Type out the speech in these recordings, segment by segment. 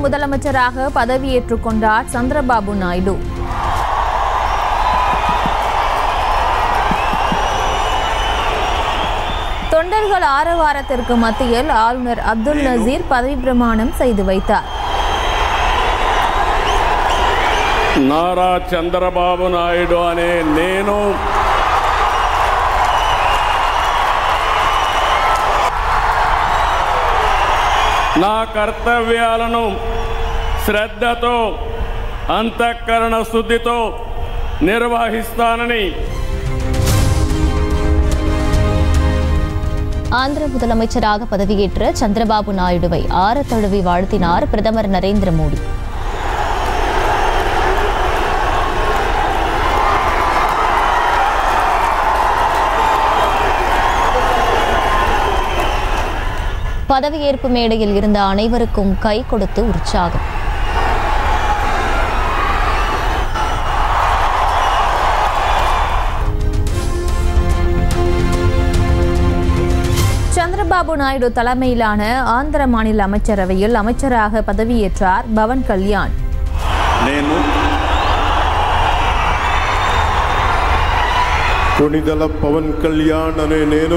முதலமைச்சராக பதவியேற்றுக் கொண்டார் சந்திரபாபு நாயுடு தொண்டர்கள் ஆரவாரத்திற்கு மத்தியில் ஆளுநர் அப்துல் நசீர் பதவி பிரமாணம் செய்து வைத்தார் నారా చంద్రబాబు నాయుడు అనే నేను నా కర్తవ్యాలను శ్రద్ధతో అంతఃకరణ శుద్ధితో నిర్వహిస్తానని ஆந்திர முதலமைச்சராக பதவியேற்ற சந்திரபாபு நாயுடுவை ஆற தழுவி வாழ்த்தினார் பிரதமர் நரேந்திர மோடி பதவியேற்பு மேடையில் இருந்த அனைவருக்கும் கை கொடுத்து உற்சாகம் சந்திரபாபு நாயுடு தலைமையிலான ஆந்திர மாநில அமைச்சரவையில் அமைச்சராக பதவியேற்றார் பவன் கல்யாண் నేను కొణిదల పవన్ కళ్యాణ్ అనే నేను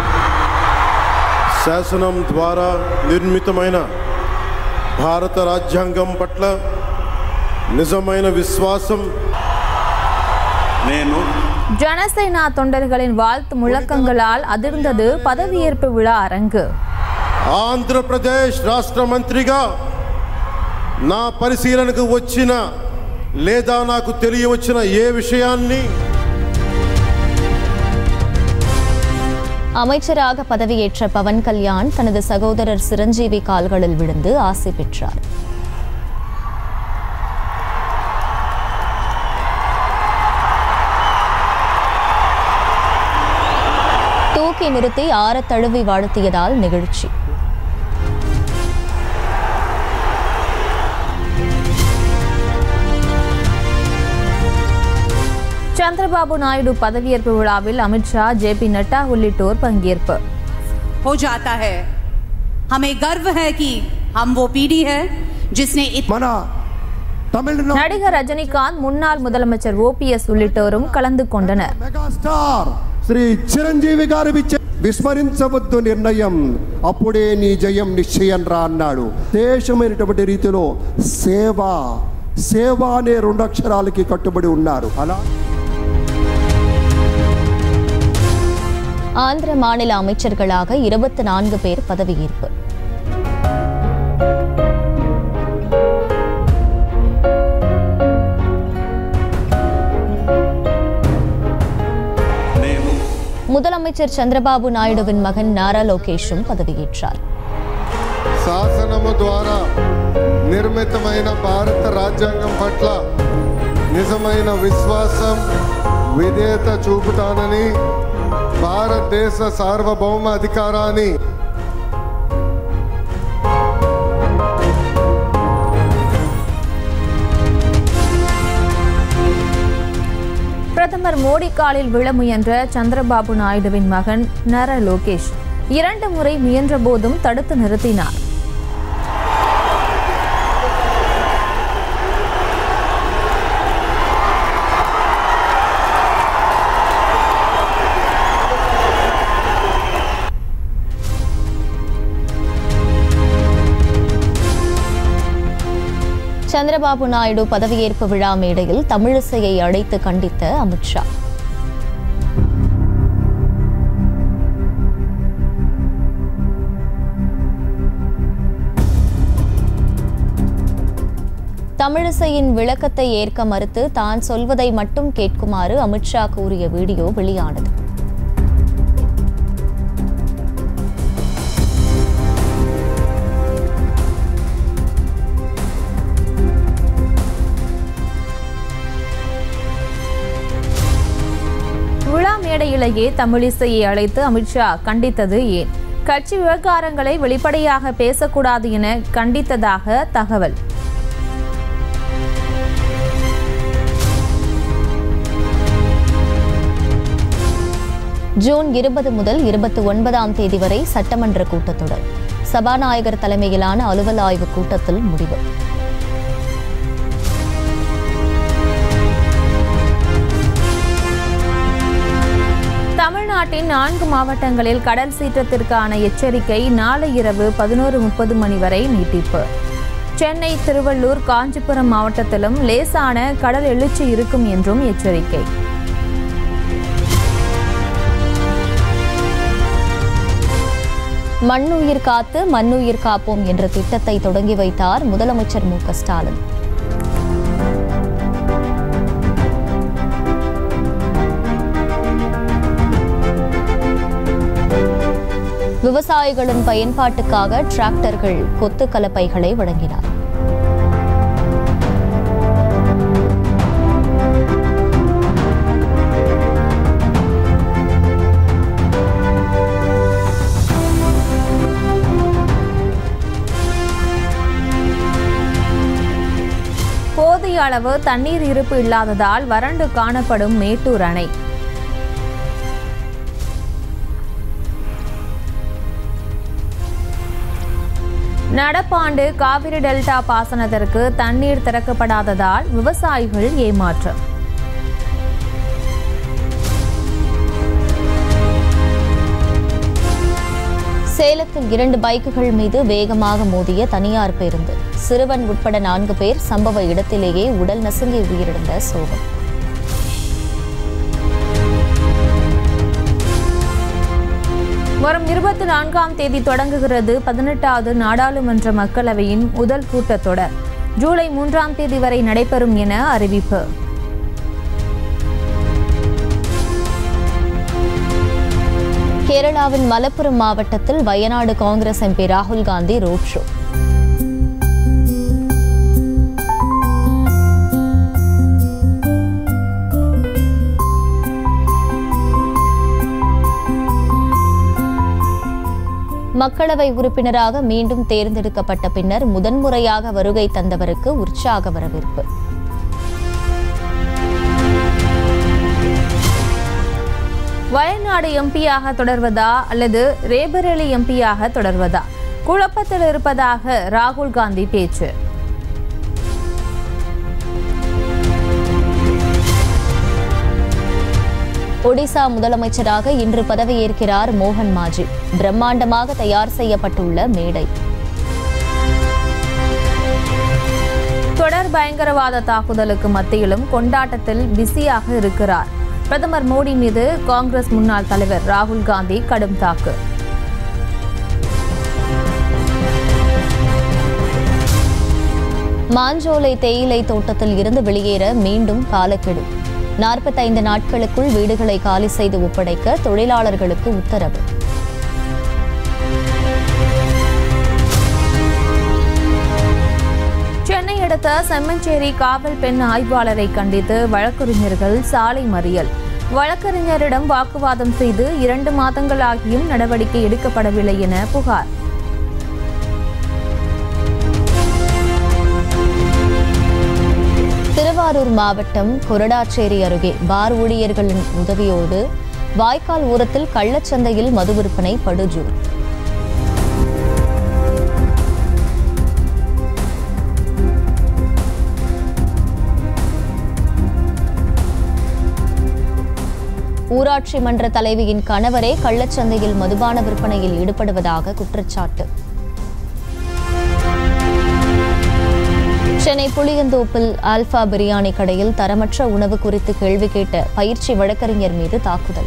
శాసనం ద్వారా నిర్మితమైన భారత రాజ్యాంగం పట్ల నిజమైన విశ్వాసం నేను ஜனசேனா தொண்டர்களின் வாழ்த்து முழக்கங்களால் அதிர்ந்தது பதவியேற்பு விழா அரங்கு ఆంధ్రప్రదేశ్ రాష్ట్ర మంత్రిగా నా పరిశీలనకు వచ్చిన లేదా నాకు తెలియవచ్చిన ఏ విషయాన్ని அமைச்சராக பதவியேற்ற பவன் கல்யாண் தனது சகோதரர் சிரஞ்சீவி கால்களில் விழுந்து ஆசி பெற்றார் தூக்கி நிறுத்தி ஆறத் தழுவி வாழ்த்தியதால் நிகழ்ச்சி சந்திரபாபு நாயுடு பதவியேற்பு விழாவில் அமித்ஷா ஜே பி நட்டா உள்ளிட்டோர் பங்கேற்பு हो जाता है हमें गर्व है कि हम वो पीढ़ी है जिसने इत... మన తమిళనాడు நடிகர் ரஜினிகாந்த் முன்னாள் முதலமைச்சர் ஓபிஎஸ் உள்ளிட்டோரும் கலந்து கொண்டனர் మెగాస్టార్ శ్రీ చిరంజీవి గారు ఇచ్చే విస్మరించవద్దు నిర్ణయం అప్పుడే నీ జయం నిశ్చయం రా అన్నాడు దేశమైనటువంటి రీతిలో సేవ సేవ అనే రెండు అక్షరాలకి కట్టుబడి ఉన్నారు అలా ஆந்திர மாநில அமைச்சர்களாக இருபத்தி நான்கு பேர் பதவியேற்பு నేను முதலமைச்சர் சந்திரபாபு நாயுடுவின் மகன் நாரா லோகேஷும் பதவியேற்றார் శాసనము ద్వారా నిర్మితమైన భారత రాజ్యాంగం పట్ల నిజమైన విశ్వాసం విధేయత చూపుతానని భారతదేశ సార్వభౌమ అధికారాన్ని பிரதமர் மோடி காலில் விழ முயன்ற சந்திரபாபு நாயுடுவின் மகன் நர லோகேஷ் இரண்டு முறை முயன்ற போதும் தடுத்து நிறுத்தினார் சந்திரபாபு நாயுடு பதவியேற்பு விழா மேடையில் தமிழிசையை அழைத்து கண்டித்த அமித்ஷா தமிழிசையின் விளக்கத்தை ஏற்க மறுத்து தான் சொல்வதை மட்டும் கேட்குமாறு அமித்ஷா கூறிய வீடியோ வெளியானது விழா மேடையிலேயே தமிழிசையை அழைத்து அமித்ஷா கண்டித்தது ஏன் கட்சி விவகாரங்களை வெளிப்படையாக பேசக்கூடாது என கண்டித்ததாக தகவல் ஜூன் இருபது முதல் இருபத்தி ஒன்பதாம் தேதி வரை சட்டமன்ற கூட்டத்தொடர் சபாநாயகர் தலைமையிலான அலுவல் ஆய்வு கூட்டத்தில் முடிவு தமிழ்நாட்டின் நான்கு மாவட்டங்களில் கடல் சீற்றத்திற்கான எச்சரிக்கை நாளை இரவு பதினோரு முப்பது மணி வரை நீட்டிப்பு சென்னை திருவள்ளூர் காஞ்சிபுரம் மாவட்டத்திலும் லேசான கடல் எழுச்சி இருக்கும் என்றும் எச்சரிக்கை மண்ணுயிர் காத்து மண்ணுயிர் காப்போம் என்ற திட்டத்தை தொடங்கி வைத்தார் முதலமைச்சர் மு க ஸ்டாலின் விவசாயிகளின் பயன்பாட்டுக்காக டிராக்டர்கள் கொத்து கலப்பைகளை வழங்கினார் போதிய அளவு தண்ணீர் இருப்பு இல்லாததால் வறண்டு காணப்படும் மேட்டூர் அணை நடப்பாண்டு காவிரி டெல்டா பாசனத்திற்கு தண்ணீர் திறக்கப்படாததால் விவசாயிகள் ஏமாற்றம் சேலத்தில் இரண்டு பைக்குகள் மீது வேகமாக மோதிய தனியார் பேருந்து சிறுவன் உட்பட நான்கு பேர் சம்பவ இடத்திலேயே உடல் நசுங்கி உயிரிழந்த சோகம் வரும் இருபத்தி நான்காம் தேதி தொடங்குகிறது பதினெட்டாவது நாடாளுமன்ற மக்களவையின் முதல் கூட்டத்தொடர் ஜூலை மூன்றாம் தேதி வரை நடைபெறும் என அறிவிப்பு கேரளாவின் மலப்புரம் மாவட்டத்தில் வயநாடு காங்கிரஸ் எம்பி ராகுல் காந்தி ரோட் ஷோ மக்களவை உறுப்பினராக மீண்டும் தேர்ந்தெடுக்கப்பட்ட பின்னர் முதன்முறையாக வருகை தந்தவருக்கு உற்சாக வரவேற்பு வயநாடு எம்பியாக தொடர்வதா அல்லது ரேபரேலி எம்பியாக தொடர்வதா குழப்பத்தில் இருப்பதாக ராகுல் காந்தி பேச்சு ஒடிசா முதலமைச்சராக இன்று பதவியேற்கிறார் மோகன் மாஜி பிரம்மாண்டமாக தயார் செய்யப்பட்டுள்ள மேடை தொடர் பயங்கரவாத தாக்குதலுக்கு மத்தியிலும் கொண்டாட்டத்தில் பிஸியாக இருக்கிறார் பிரதமர் மோடி மீது காங்கிரஸ் முன்னாள் தலைவர் ராகுல் காந்தி கடும் தாக்கு மாஞ்சோலை தேயிலை தோட்டத்தில் இருந்து வெளியேற மீண்டும் காலக்கெடு நாற்பத்தைந்து நாட்களுக்குள் வீடுகளை காலி செய்து ஒப்படைக்க தொழிலாளர்களுக்கு உத்தரவு சென்னை அடுத்த செம்மஞ்சேரி காவல் பெண் ஆய்வாளரை கண்டித்து வழக்கறிஞர்கள் சாலை மறியல் வழக்கறிஞரிடம் வாக்குவாதம் செய்து இரண்டு மாதங்களாகியும் நடவடிக்கை எடுக்கப்படவில்லை என புகார் திருவாரூர் மாவட்டம் கொரடாச்சேரி அருகே பார் ஊழியர்களின் உதவியோடு வாய்க்கால் ஓரத்தில் கள்ளச்சந்தையில் மது விற்பனை படுஜூர் ஊராட்சி மன்ற தலைவியின் கணவரே கள்ளச்சந்தையில் மதுபான விற்பனையில் ஈடுபடுவதாக குற்றச்சாட்டு சென்னை புளியந்தோப்பில் ஆல்பா பிரியாணி கடையில் தரமற்ற உணவு குறித்து கேள்வி கேட்ட பயிற்சி வழக்கறிஞர் மீது தாக்குதல்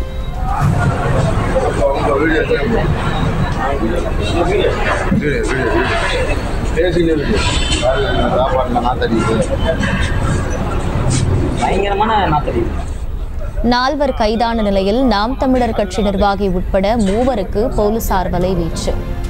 பயங்கரமான நாத்தடி நால்வர் கைதான நிலையில் நாம் தமிழர் கட்சி நிர்வாகி உட்பட மூவருக்கு போலீசார் வலைவீச்சு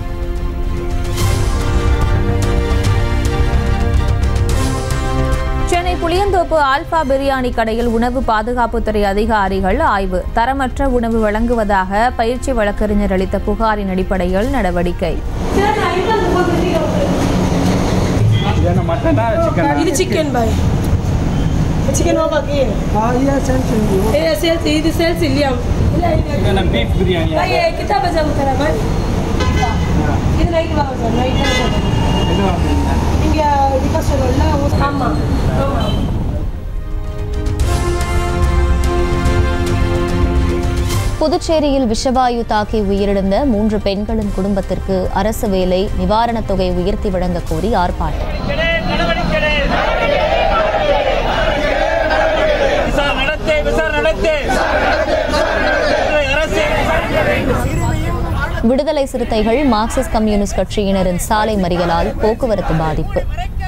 சென்னை புளியந்தோப்பு ஆல்பா பிரியாணி கடையில் உணவு பாதுகாப்புத்துறை அதிகாரிகள் ஆய்வு தரமற்ற உணவு வழங்குவதாக பயிற்சி வழக்கறிஞர் அளித்த புகாரின் அடிப்படையில் நடவடிக்கை ఇది చికెన్ బాయ్ చికెన్ ಹೋಗಕ್ಕೆ ಏ ಸೇಲ್ಸ್ ಇದು ಸೇಲ್ಸ್ ಇಲ್ಲಿ ಬೀಫ್ ಬಿರಿಯಾನಿ ಬಾಯ್ ಕಿತಾಬ್ ಜಮ್ ಕರ ಬಾಯ್ இது நைட் வாங்க சார் நைட் இங்கே டிகாஸ்டர் ரோட்ல ஆமாம் ஆமாம் புதுச்சேரியில் விஷவாயு தாக்கி உயிரிழந்த மூன்று பெண்களின் குடும்பத்திற்கு அரசு வேலை நிவாரணத் தொகை உயர்த்தி வழங்கக் கோரி ஆர்ப்பாட்டம் விடுதலை சிறுத்தைகள் மார்க்சிஸ்ட் கம்யூனிஸ்ட் கட்சியினரின் சாலை மறியலால் போக்குவரத்து பாதிப்பு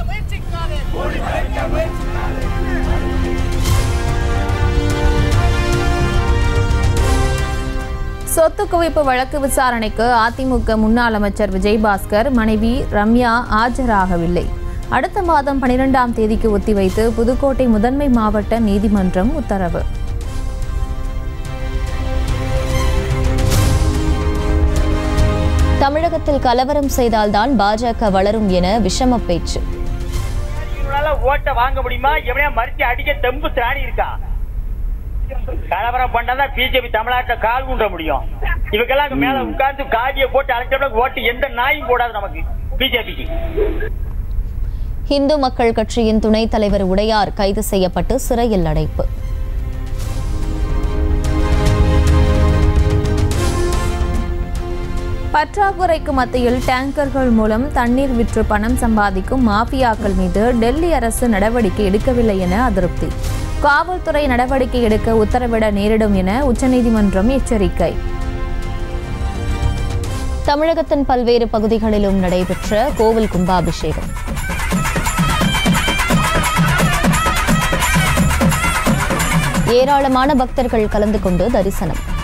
சொத்து குவிப்பு வழக்கு விசாரணைக்கு அதிமுக முன்னாள் அமைச்சர் விஜயபாஸ்கர் மனைவி ரம்யா ஆஜராகவில்லை அடுத்த மாதம் பனிரெண்டாம் தேதிக்கு ஒத்திவைத்து புதுக்கோட்டை முதன்மை மாவட்ட நீதிமன்றம் உத்தரவு தமிழகத்தில் கலவரம் செய்தால்தான் பாஜக வளரும் என விஷம பேச்சு இவனால ஓட்ட வாங்க முடியுமா எவனையா மறிச்சு அடிக்க தெம்பு திராணி இருக்கா கலவரம் பண்ணாதான் பிஜேபி தமிழ்நாட்டுல கால் ஊன்ற முடியும் இவங்கெல்லாம் அங்க மேல உட்கார்ந்து காதிய போட்டு அழைச்சோம்னா ஓட்டு எந்த நாயும் போடாது நமக்கு பிஜேபிக்கு இந்து மக்கள் கட்சியின் துணைத் தலைவர் உடையார் கைது செய்யப்பட்டு சிறையில் அடைப்பு பற்றாக்குறைக்கு மத்தியில் டேங்கர்கள் மூலம் தண்ணீர் விற்று பணம் சம்பாதிக்கும் மாஃபியாக்கள் மீது டெல்லி அரசு நடவடிக்கை எடுக்கவில்லை என அதிருப்தி காவல்துறை நடவடிக்கை எடுக்க உத்தரவிட நேரிடும் என உச்சநீதிமன்றம் எச்சரிக்கை தமிழகத்தின் பல்வேறு பகுதிகளிலும் நடைபெற்ற கோவில் கும்பாபிஷேகம் ஏராளமான பக்தர்கள் கலந்து கொண்டு தரிசனம்